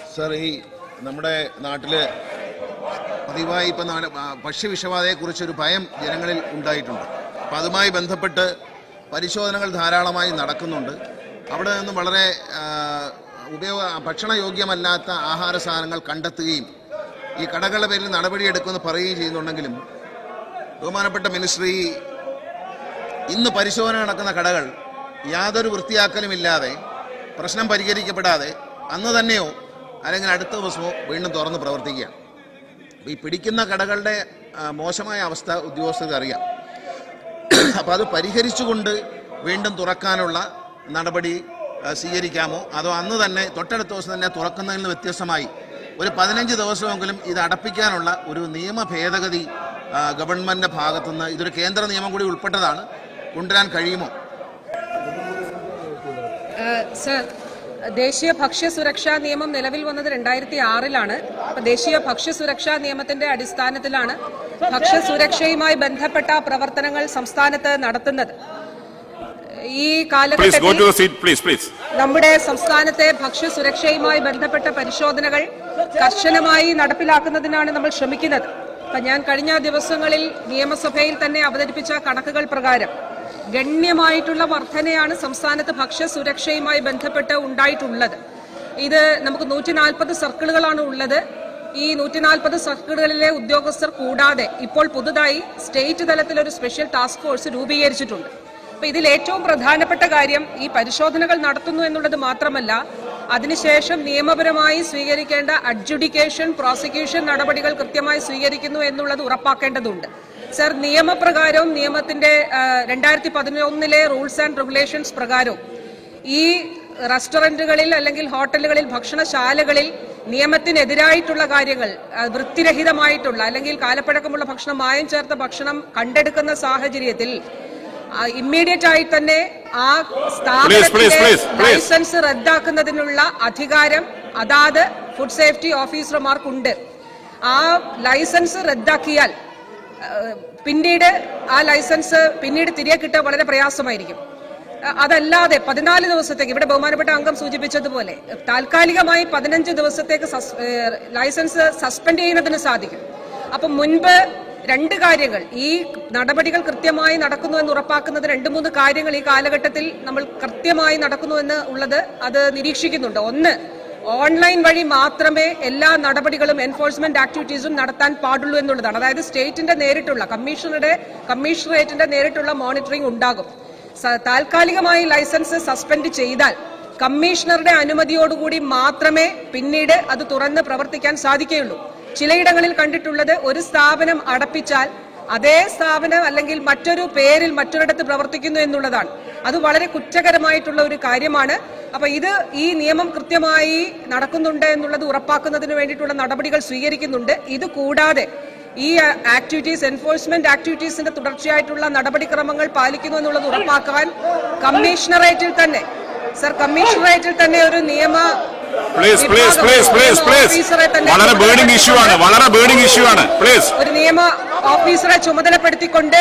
Sir ഈ നമ്മുടെ നാട്ടില് പതിവായി ഇപ്പം നാല്- ആ, ഭക്ഷ്യവിഷബാധയെക്കുറിച്ച് ഒരു ഭയം ജനങ്ങളിൽ ഉണ്ടായിട്ടുണ്ട് അപ്പം അതുമായി ബന്ധപ്പെട്ട് പരിശോധനകൾ ധാരാളമായി നടക്കുന്നുണ്ട് അവിടെ നിന്നും വളരെ ആ, ഉപയോഗ ഭക്ഷണയോഗ്യമല്ലാത്ത ആഹാര സാധനങ്ങൾ കണ്ടെത്തുകയും ഈ കടകളുടെ പേരിൽ നടപടിയെടുക്കുമെന്ന് പറയുകയും ചെയ്യുന്നുണ്ടെങ്കിലും ബഹുമാനപ്പെട്ട മിനിസ്ട്രി ഇന്ന് പരിശോധന നടക്കുന്ന കടകൾ യാതൊരു വൃത്തിയാക്കലുമില്ലാതെ പ്രശ്നം പരിഹരിക്കപ്പെടാതെ അന്ന് തന്നെയോ അല്ലെങ്കിൽ അടുത്ത ദിവസമോ വീണ്ടും തുറന്ന് പ്രവർത്തിക്കുകയാണ് അപ്പോൾ ഈ പിടിക്കുന്ന കടകളുടെ ആ, മോശമായ അവസ്ഥ ഉദ്യോഗസ്ഥർക്ക് അറിയാം അപ്പോൾ അത് പരിഹരിച്ചുകൊണ്ട് വീണ്ടും തുറക്കാനുള്ള നടപടി ആ, സ്വീകരിക്കാമോ അതോ അന്ന് തന്നെ തൊട്ടടുത്ത ദിവസം തന്നെ തുറക്കുന്നതിൽ നിന്ന് വ്യത്യസ്തമായി ഒരു പതിനഞ്ച് ദിവസമെങ്കിലും ഇത് അടപ്പിക്കാനുള്ള ഒരു നിയമ ഭേദഗതി ആ, ഗവൺമെന്റിന്റെ ഭാഗത്തുനിന്ന് ഇതൊരു കേന്ദ്ര നിയമം കൂടി ഉൾപ്പെട്ടതാണ് കൊണ്ടുവരാൻ കഴിയുമോ ഏഹ് സർ ദേശീയ ഭക്ഷ്യ സുരക്ഷാ നിയമം നിലവിൽ വന്നത് രണ്ടായിരത്തി ആറിലാണ് അപ്പൊ ദേശീയ ഭക്ഷ്യ സുരക്ഷാ നിയമത്തിന്റെ അടിസ്ഥാനത്തിലാണ് ഭക്ഷ്യ സുരക്ഷയുമായി ബന്ധപ്പെട്ട പ്രവർത്തനങ്ങൾ സംസ്ഥാനത്ത് നടത്തുന്നത് ഈ Please go കാലഘട്ടത്തിൽ to the seat, please, please. നമ്മുടെ സംസ്ഥാനത്തെ ഭക്ഷ്യസുരക്ഷയുമായി ബന്ധപ്പെട്ട പരിശോധനകൾ കർശനമായി നടപ്പിലാക്കുന്നതിനാണ് നമ്മൾ ശ്രമിക്കുന്നത് അപ്പൊ ഞാൻ കഴിഞ്ഞ ദിവസങ്ങളിൽ നിയമസഭയിൽ തന്നെ അവതരിപ്പിച്ച കണക്കുകൾ പ്രകാരം ഗണ്യമായിട്ടുള്ള വർധനയാണ് സംസ്ഥാനത്ത് ഭക്ഷ്യസുരക്ഷയുമായി ബന്ധപ്പെട്ട് ഉണ്ടായിട്ടുള്ളത് ഇത് നമുക്ക് നൂറ്റി നാൽപ്പത് സർക്കിളുകളാണ് ഉള്ളത് ഈ നൂറ്റി നാൽപ്പത് സർക്കിളുകളിലെ ഉദ്യോഗസ്ഥർ കൂടാതെ ഇപ്പോൾ പുതുതായി സ്റ്റേറ്റ് തലത്തിൽ ഒരു സ്പെഷ്യൽ ടാസ്ക് ഫോഴ്സ് രൂപീകരിച്ചിട്ടുണ്ട് അപ്പൊ ഇതിൽ ഏറ്റവും പ്രധാനപ്പെട്ട കാര്യം ഈ പരിശോധനകൾ നടത്തുന്നു എന്നുള്ളത് മാത്രമല്ല അതിനുശേഷം നിയമപരമായി സ്വീകരിക്കേണ്ട അഡ്ജുഡിക്കേഷൻ പ്രോസിക്യൂഷൻ നടപടികൾ കൃത്യമായി സ്വീകരിക്കുന്നു എന്നുള്ളത് ഉറപ്പാക്കേണ്ടതുണ്ട് സർ നിയമപ്രകാരവും നിയമത്തിന്റെ രണ്ടായിരത്തി പതിനൊന്നിലെ റൂൾസ് ആൻഡ് റെഗുലേഷൻസ് പ്രകാരവും ഈ റെസ്റ്റോറന്റുകളിൽ അല്ലെങ്കിൽ ഹോട്ടലുകളിൽ ഭക്ഷണശാലകളിൽ നിയമത്തിനെതിരായിട്ടുള്ള കാര്യങ്ങൾ ആ, വൃത്തിരഹിതമായിട്ടുള്ള അല്ലെങ്കിൽ കാലപ്പഴക്കമുള്ള ഭക്ഷണം മായം ചേർത്ത ഭക്ഷണം കണ്ടെടുക്കുന്ന സാഹചര്യത്തിൽ ഇമ്മീഡിയറ്റ് ആയി തന്നെ ആ please, സ്ഥാപനത്തിന്റെ please, please. ലൈസൻസ് റദ്ദാക്കുന്നതിനുള്ള അധികാരം അതാത് ഫുഡ് സേഫ്റ്റി ഓഫീസർമാർക്കുണ്ട് ആ ലൈസൻസ് റദ്ദാക്കിയാൽ ഏഹ്, പിന്നീട് ആ ലൈസൻസ് പിന്നീട് തിരികെ കിട്ടുക വളരെ പ്രയാസമായിരിക്കും അഹ് അതല്ലാതെ പതിനാല് ദിവസത്തേക്ക് ഇവിടെ ബഹുമാനപ്പെട്ട അംഗം സൂചിപ്പിച്ചതുപോലെ താൽക്കാലികമായി പതിനഞ്ച് ദിവസത്തേക്ക് സസ്- ഏഹ്, ലൈസൻസ് സസ്പെൻഡ് ചെയ്യുന്നതിന് സാധിക്കും അപ്പം മുൻപ് രണ്ട് കാര്യങ്ങൾ ഈ നടപടികൾ കൃത്യമായി നടക്കുന്നു എന്ന് ഉറപ്പാക്കുന്നത് രണ്ട് മൂന്ന് കാര്യങ്ങൾ ഈ കാലഘട്ടത്തിൽ നമ്മൾ കൃത്യമായി നടക്കുന്നു എന്ന് ഉള്ളത് അത് നിരീക്ഷിക്കുന്നുണ്ട് ഒന്ന് ഓൺലൈൻ വഴി മാത്രമേ എല്ലാ നടപടികളും എൻഫോഴ്സ്മെന്റ് ആക്ടിവിറ്റീസും നടത്താൻ പാടുള്ളൂ എന്നുള്ളതാണ് അതായത് സ്റ്റേറ്റിന്റെ നേരിട്ടുള്ള കമ്മീഷണറുടെ കമ്മീഷണറേറ്റിന്റെ നേരിട്ടുള്ള മോണിറ്ററിംഗ് ഉണ്ടാകും സ- താൽക്കാലികമായി ലൈസൻസ് സസ്പെൻഡ് ചെയ്താൽ കമ്മീഷണറുടെ അനുമതിയോടുകൂടി മാത്രമേ പിന്നീട് അത് തുറന്ന് പ്രവർത്തിക്കാൻ സാധിക്കുകയുള്ളൂ ചിലയിടങ്ങളിൽ കണ്ടിട്ടുള്ളത് ഒരു സ്ഥാപനം അടപ്പിച്ചാൽ അതേ സ്ഥാപനം അല്ലെങ്കിൽ മറ്റൊരു പേരിൽ മറ്റൊരിടത്ത് പ്രവർത്തിക്കുന്നു എന്നുള്ളതാണ് അത് വളരെ കുറ്റകരമായിട്ടുള്ള ഒരു കാര്യമാണ് അപ്പൊ ഇത് ഈ നിയമം കൃത്യമായി നടക്കുന്നുണ്ട് എന്നുള്ളത് ഉറപ്പാക്കുന്നതിന് വേണ്ടിയിട്ടുള്ള നടപടികൾ സ്വീകരിക്കുന്നുണ്ട് ഇത് കൂടാതെ ഈ ആക്ടിവിറ്റീസ് എൻഫോഴ്സ്മെന്റ് ആക്ടിവിറ്റീസിന്റെ തുടർച്ചയായിട്ടുള്ള നടപടിക്രമങ്ങൾ പാലിക്കുന്നു എന്നുള്ളത് ഉറപ്പാക്കാൻ കമ്മീഷണറേറ്റിൽ തന്നെ സർ കമ്മീഷണറേറ്റിൽ തന്നെ ഒരു നിയമ Please, please, please, please, please. ഓഫീസറെ തന്നെ വളരെ ബേണിംഗ് ഇഷ്യൂ ആണ് വളരെ ബേണിംഗ് ഇഷ്യൂ ആണ് പ്ലീസ് ഒരു നിയമ ഓഫീസറെ ചുമതലപ്പെടുത്തിക്കൊണ്ട്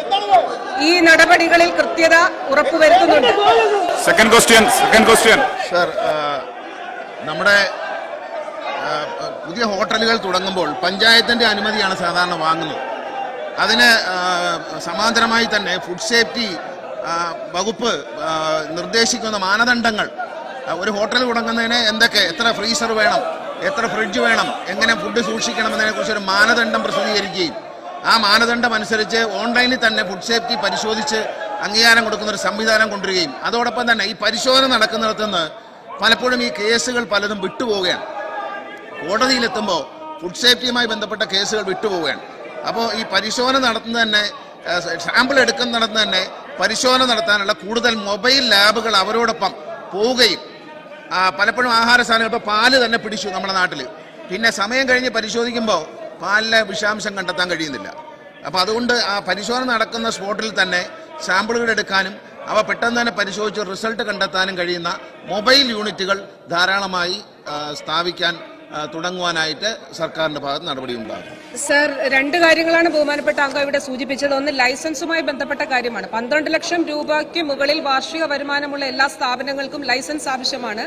ഈ നടപടികളിൽ കൃത്യത ഉറപ്പുവരുത്തുന്നുണ്ട് second question second question sir ആ, നമ്മുടെ ആ, പുതിയ ഹോട്ടലുകൾ തുടങ്ങുമ്പോൾ പഞ്ചായത്തിന്റെ അനുമതിയാണ് സാധാരണ വാങ്ങുന്നത് അതിന് ആ, സമാന്തരമായി തന്നെ ഫുഡ് സേഫ്റ്റി ആ, വകുപ്പ് ആ, നിർദ്ദേശിക്കുന്ന മാനദണ്ഡങ്ങൾ ആ, ഒരു ഹോട്ടൽ തുടങ്ങുന്നതിന് എന്തൊക്കെ എത്ര ഫ്രീസർ വേണം എത്ര ഫ്രിഡ്ജ് വേണം എങ്ങനെ ഫുഡ് സൂക്ഷിക്കണം എന്നതിനെക്കുറിച്ച് ഒരു മാനദണ്ഡം പ്രസിദ്ധീകരിക്കുകയും ആ മാനദണ്ഡം അനുസരിച്ച് ഓൺലൈനിൽ തന്നെ ഫുഡ് സേഫ്റ്റി പരിശോധിച്ച് അംഗീകാരം കൊടുക്കുന്ന ഒരു സംവിധാനം കൊണ്ടുവരികയും അതോടൊപ്പം തന്നെ ഈ പരിശോധന നടക്കുന്നിടത്തുനിന്ന് പലപ്പോഴും ഈ കേസുകൾ പലതും വിട്ടുപോവുകയാണ് കോടതിയിലെത്തുമ്പോൾ ഫുഡ് സേഫ്റ്റിയുമായി ബന്ധപ്പെട്ട കേസുകൾ വിട്ടുപോവുകയാണ് അപ്പോൾ ഈ പരിശോധന നടത്തുന്ന തന്നെ സാമ്പിൾ എടുക്കുന്നിടത്ത് തന്നെ പരിശോധന നടത്താനുള്ള കൂടുതൽ മൊബൈൽ ലാബുകൾ അവരോടൊപ്പം പോവുകയും ആ, പലപ്പോഴും ആഹാര സാധനങ്ങൾ ഇപ്പോൾ പാല് തന്നെ പിടിച്ചു നമ്മുടെ നാട്ടിൽ പിന്നെ സമയം കഴിഞ്ഞ് പരിശോധിക്കുമ്പോൾ പാലിലെ വിഷാംശം കണ്ടെത്താൻ കഴിയുന്നില്ല അപ്പോൾ അതുകൊണ്ട് ആ പരിശോധന നടക്കുന്ന സ്പോട്ടിൽ തന്നെ സാമ്പിളുകൾ എടുക്കാനും അവ പെട്ടെന്ന് തന്നെ പരിശോധിച്ച് റിസൾട്ട് കണ്ടെത്താനും കഴിയുന്ന മൊബൈൽ യൂണിറ്റുകൾ ധാരാളമായി ആ, സ്ഥാപിക്കാൻ ആ, തുടങ്ങുവാനായിട്ട് സർക്കാരിന്റെ ഭാഗത്ത് നടപടി ഉണ്ടാകും സർ രണ്ട് കാര്യങ്ങളാണ് ബഹുമാനപ്പെട്ട അംഗം ഇവിടെ സൂചിപ്പിച്ചത് ഒന്ന് ലൈസൻസുമായി ബന്ധപ്പെട്ട കാര്യമാണ് പന്ത്രണ്ട് ലക്ഷം രൂപയ്ക്ക് മുകളിൽ വാർഷിക വരുമാനമുള്ള എല്ലാ സ്ഥാപനങ്ങൾക്കും ലൈസൻസ് ആവശ്യമാണ്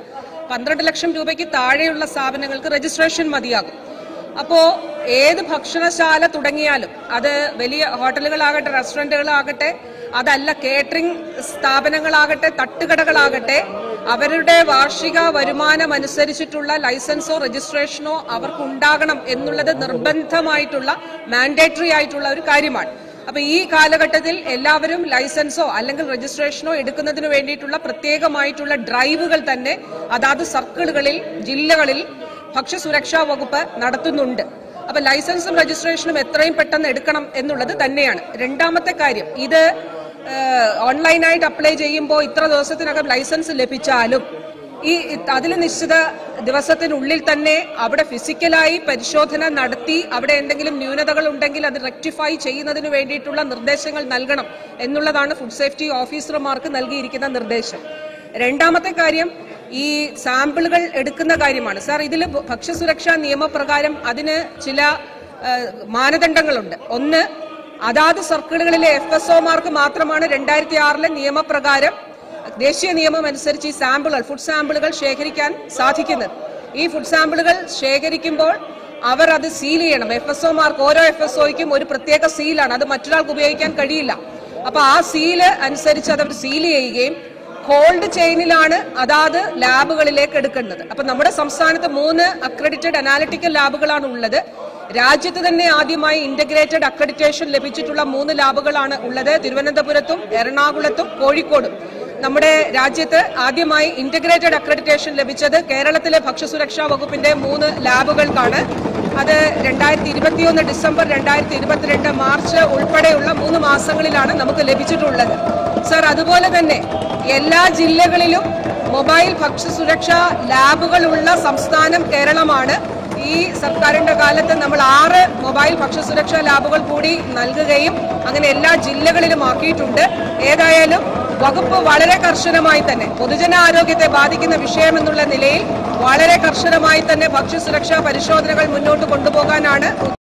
പന്ത്രണ്ട് ലക്ഷം രൂപയ്ക്ക് താഴെയുള്ള സ്ഥാപനങ്ങൾക്ക് രജിസ്ട്രേഷൻ മതിയാകും അപ്പോ ഏത് ഭക്ഷണശാല തുടങ്ങിയാലും അത് വലിയ ഹോട്ടലുകളാകട്ടെ റെസ്റ്റോറന്റുകളാകട്ടെ അതല്ല കേറ്ററിംഗ് സ്ഥാപനങ്ങളാകട്ടെ തട്ടുകടകളാകട്ടെ അവരുടെ വാർഷിക വരുമാനം അനുസരിച്ചിട്ടുള്ള ലൈസൻസോ രജിസ്ട്രേഷനോ അവർക്ക് ഉണ്ടാകണം എന്നുള്ളത് നിർബന്ധമായിട്ടുള്ള മാൻഡേറ്ററി ആയിട്ടുള്ള ഒരു കാര്യമാണ് അപ്പൊ ഈ കാലഘട്ടത്തിൽ എല്ലാവരും ലൈസൻസോ അല്ലെങ്കിൽ രജിസ്ട്രേഷനോ എടുക്കുന്നതിന് വേണ്ടിയിട്ടുള്ള പ്രത്യേകമായിട്ടുള്ള ഡ്രൈവുകൾ തന്നെ അതാത് സർക്കിളുകളിൽ ജില്ലകളിൽ ഭക്ഷ്യസുരക്ഷാ വകുപ്പ് നടത്തുന്നുണ്ട് അപ്പൊ ലൈസൻസും രജിസ്ട്രേഷനും എത്രയും പെട്ടെന്ന് എടുക്കണം എന്നുള്ളത് തന്നെയാണ് രണ്ടാമത്തെ കാര്യം ഇത് ഏഹ്, ഓൺലൈനായിട്ട് അപ്ലൈ ചെയ്യുമ്പോൾ ഇത്ര ദിവസത്തിനകം ലൈസൻസ് ലഭിച്ചാലും ഈ അതിൽ നിശ്ചിത ദിവസത്തിനുള്ളിൽ തന്നെ അവിടെ ഫിസിക്കലായി പരിശോധന നടത്തി അവിടെ എന്തെങ്കിലും ന്യൂനതകൾ ഉണ്ടെങ്കിൽ അത് റെക്ടിഫൈ ചെയ്യുന്നതിന് വേണ്ടിയിട്ടുള്ള നിർദ്ദേശങ്ങൾ നൽകണം എന്നുള്ളതാണ് ഫുഡ് സേഫ്റ്റി ഓഫീസർമാർക്ക് നൽകിയിരിക്കുന്ന നിർദ്ദേശം രണ്ടാമത്തെ കാര്യം ഈ സാമ്പിളുകൾ എടുക്കുന്ന കാര്യമാണ് സാർ ഇതിൽ ഭക്ഷ്യസുരക്ഷാ നിയമപ്രകാരം അതിന് ചില ഏഹ്, മാനദണ്ഡങ്ങളുണ്ട് ഒന്ന് അതാത് സർക്കിളുകളിലെ എഫ് എസ് ഒമാർക്ക് മാത്രമാണ് രണ്ടായിരത്തി ആറിലെ നിയമപ്രകാരം ദേശീയ നിയമം അനുസരിച്ച് ഈ സാമ്പിളുകൾ ഫുഡ് സാമ്പിളുകൾ ശേഖരിക്കാൻ സാധിക്കുന്നത് ഈ ഫുഡ് സാമ്പിളുകൾ ശേഖരിക്കുമ്പോൾ അവർ അത് സീൽ ചെയ്യണം എഫ് എസ് ഒമാർക്ക് ഓരോ എഫ് എസ് ഒയ്ക്കും ഒരു പ്രത്യേക സീലാണ് അത് മറ്റൊരാൾക്ക് ഉപയോഗിക്കാൻ കഴിയില്ല അപ്പൊ ആ സീല് അനുസരിച്ച് അത് അവർ സീൽ ചെയ്യുകയും കോൾഡ് ചെയിനിലാണ് അതാത് ലാബുകളിലേക്ക് എടുക്കുന്നത് അപ്പൊ നമ്മുടെ സംസ്ഥാനത്ത് മൂന്ന് അക്രഡിറ്റഡ് അനാലിറ്റിക്കൽ ലാബുകളാണ് ഉള്ളത് രാജ്യത്ത് തന്നെ ആദ്യമായി ഇന്റഗ്രേറ്റഡ് അക്രഡിറ്റേഷൻ ലഭിച്ചിട്ടുള്ള മൂന്ന് ലാബുകളാണ് ഉള്ളത് തിരുവനന്തപുരത്തും എറണാകുളത്തും കോഴിക്കോടും നമ്മുടെ രാജ്യത്ത് ആദ്യമായി ഇന്റഗ്രേറ്റഡ് അക്രഡിറ്റേഷൻ ലഭിച്ചത് കേരളത്തിലെ ഭക്ഷ്യസുരക്ഷാ വകുപ്പിന്റെ മൂന്ന് ലാബുകൾക്കാണ് അത് രണ്ടായിരത്തി ഇരുപത്തിയൊന്ന് ഡിസംബർ രണ്ടായിരത്തി ഇരുപത്തിരണ്ട് മാർച്ച് ഉൾപ്പെടെയുള്ള മൂന്ന് മാസങ്ങളിലാണ് നമുക്ക് ലഭിച്ചിട്ടുള്ളത് സർ അതുപോലെ തന്നെ എല്ലാ ജില്ലകളിലും മൊബൈൽ ഭക്ഷ്യസുരക്ഷാ ലാബുകളുള്ള സംസ്ഥാനം കേരളമാണ് ഈ സർക്കാരിന്റെ കാലത്ത് നമ്മൾ ആറ് മൊബൈൽ ഭക്ഷ്യസുരക്ഷാ ലാബുകൾ കൂടി നൽകുകയും അങ്ങനെ എല്ലാ ജില്ലകളിലും ആക്കിയിട്ടുണ്ട് ഏതായാലും വകുപ്പ് വളരെ കർശനമായി തന്നെ പൊതുജനാരോഗ്യത്തെ ബാധിക്കുന്ന വിഷയമെന്നുള്ള നിലയിൽ വളരെ കർശനമായി തന്നെ ഭക്ഷ്യസുരക്ഷാ പരിശോധനകൾ മുന്നോട്ട് കൊണ്ടുപോകാനാണ്